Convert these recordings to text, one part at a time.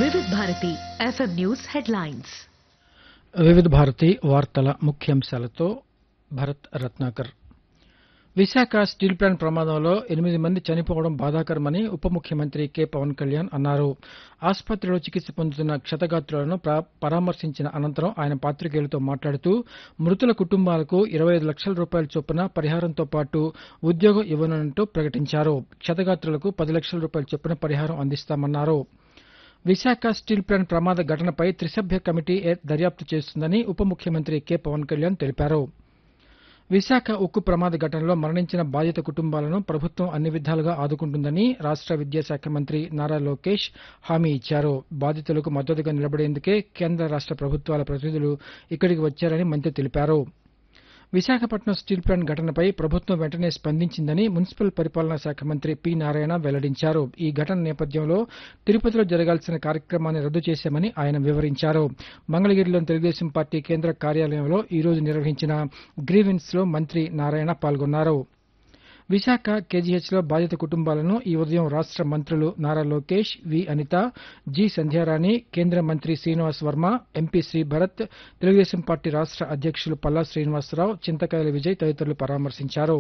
వివిధ Bharati FM news headlines Vividh Bharati వార్తల ముఖ్యాంశాలతో భరత్ రత్నాకర్ విశాఖ స్టీల్ ప్లాంట్ ప్రమాదంలో ఎనిమిది మంది చనిపోవడం బాధాకరమని ఉప ముఖ్యమంత్రి కె పవన్ కళ్యాణ్ అన్నారు ఆసుపత్రిలో చికిత్స పొందుతున్న క్షతగాత్రులను ప్ర- పరామర్శించిన అనంతరం ఆయన పాత్రికేయులతో మాట్లాడుతూ మృతుల కుటుంబాలకు ఇరవై ఐదు లక్షల రూపాయల చొప్పున పరిహారంతో పాటు ఉద్యోగం ఇవ్వనున్నట్టు ప్రకటించారు క్షతగాత్రులకు పది లక్షల రూపాయల చొప్పున పరిహారం అందిస్తామన్నారు విశాఖ స్టీల్ ప్లాంట్ ప్రమాద ఘటనపై త్రిసభ్య కమిటీ ఏ- దర్యాప్తు చేస్తుందని ఉప ముఖ్యమంత్రి కె పవన్ కళ్యాణ్ తెలిపారు విశాఖ ఉక్కు ప్రమాద ఘటనలో మరణించిన బాధిత కుటుంబాలను ప్రభుత్వం అన్ని విధాలుగా ఆదుకుంటుందని రాష్ట విద్యాశాఖ మంత్రి నారా లోకేష్ హామీ ఇచ్చారు బాధితులకు మద్దతుగా నిలబడేందుకే కేంద్ర రాష్ట ప్రభుత్వాల ప్రతినిధులు ఇక్కడికి వచ్చారని మంత్రి తెలిపారు విశాఖపట్నం స్టీల్ ప్లాంట్ ఘటనపై ప్రభుత్వం వెంటనే స్పందించిందని మున్సిపల్ పరిపాలనా శాఖ మంత్రి పి నారాయణ వెల్లడించారు ఈ ఘటన నేపథ్యంలో తిరుపతిలో జరగాల్సిన కార్యక్రమాన్ని రద్దు చేశామని ఆయన వివరించారు మంగళగిరిలోని తెలుగుదేశం పార్టీ కేంద్ర కార్యాలయంలో ఈ రోజు నిర్వహించిన గ్రీవెన్స్ లో మంత్రి నారాయణ పాల్గొన్నారు విశాఖ కేజీహెచ్లో బాధిత కుటుంబాలను ఈ ఉదయం రాష్ట మంత్రులు నారా లోకేష్ వి అనిత జి సంధ్యారాణి కేంద్ర మంత్రి శ్రీనివాస్ వర్మ ఎంపీ శ్రీ భరత్ తెలుగుదేశం పార్టీ రాష్ట అధ్యక్షులు పల్లా శ్రీనివాసరావు చింతకాయల విజయ్ తదితరులు పరామర్శించారు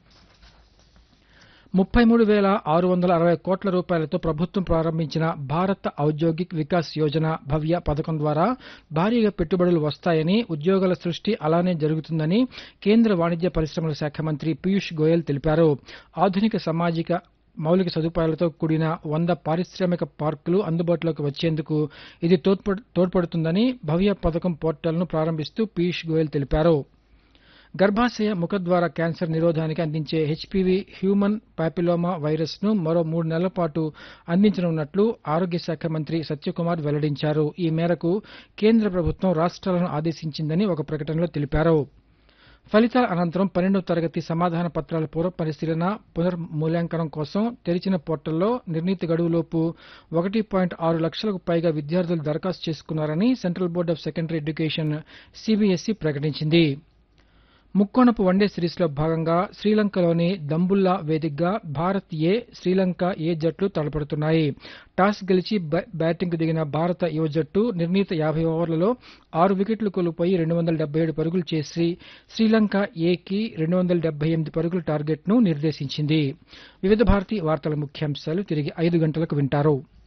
ముప్పై మూడు వేల ఆరు వందల అరవై కోట్ల రూపాయలతో ప్రభుత్వం ప్రారంభించిన భారత్ ఔద్యోగిక్ వికాస్ యోజన భవ్య పథకం ద్వారా భారీగా పెట్టుబడులు వస్తాయని ఉద్యోగాల సృష్టి అలానే జరుగుతుందని కేంద్ర వాణిజ్య పరిశ్రమల శాఖ మంత్రి పీయూష్ గోయల్ తెలిపారు ఆధునిక సామాజిక మౌలిక సదుపాయాలతో కూడిన వంద పారిశ్రామిక పార్కులు అందుబాటులోకి వచ్చేందుకు ఇది తోడ్పడు- తోడ్పడుతుందని భవ్య పథకం పోర్టల్ను ప్రారంభిస్తూ పీయూష్ గోయల్ తెలిపారు గర్భాశయ ముఖద్వార క్యాన్సర్ నిరోధానికి అందించే హెచ్పివి హ్యూమన్ పాపిలోమా వైరస్ ను మరో మూడు నెలల పాటు అందించనున్నట్లు ఆరోగ్య శాఖ మంత్రి సత్యకుమార్ వెల్లడించారు ఈ మేరకు కేంద్ర ప్రభుత్వం రాష్ట్రాలను ఆదేశించిందని ఒక ప్రకటనలో తెలిపారు ఫలితాల అనంతరం పన్నెండవ తరగతి సమాధాన పత్రాల పూర్వ పరిశీలన పునర్మూల్యాంకనం కోసం తెరిచిన పోర్టల్లో నిర్ణీత గడువులోపు ఒకటి పాయింట్ ఆరు లక్షలకు పైగా విద్యార్థులు దరఖాస్తు చేసుకున్నారని central board of secondary education CBSE ప్రకటించింది ముక్కోణపు వన్డే సిరీస్లో భాగంగా శ్రీలంకలోని దంబుల్లా వేదికగా భారత్ ఏ శ్రీలంక ఏ జట్లు తలపడుతున్నాయి టాస్ గెలిచి బ్యా- బ్యాటింగ్కు దిగిన భారత యువ జట్టు నిర్ణీత యాభై ఓవర్లలో ఆరు వికెట్లు కోల్పోయి రెండు వందల డెబ్బై ఏడు పరుగులు చేసి శ్రీలంక ఏకి రెండు వందల డెబ్బై ఎనిమిది పరుగుల టార్గెట్ను నిర్దేశించింది వివిధ భారతి వార్తల ముఖ్యాంశాలు తిరిగి ఐదు గంటలకు వింటారు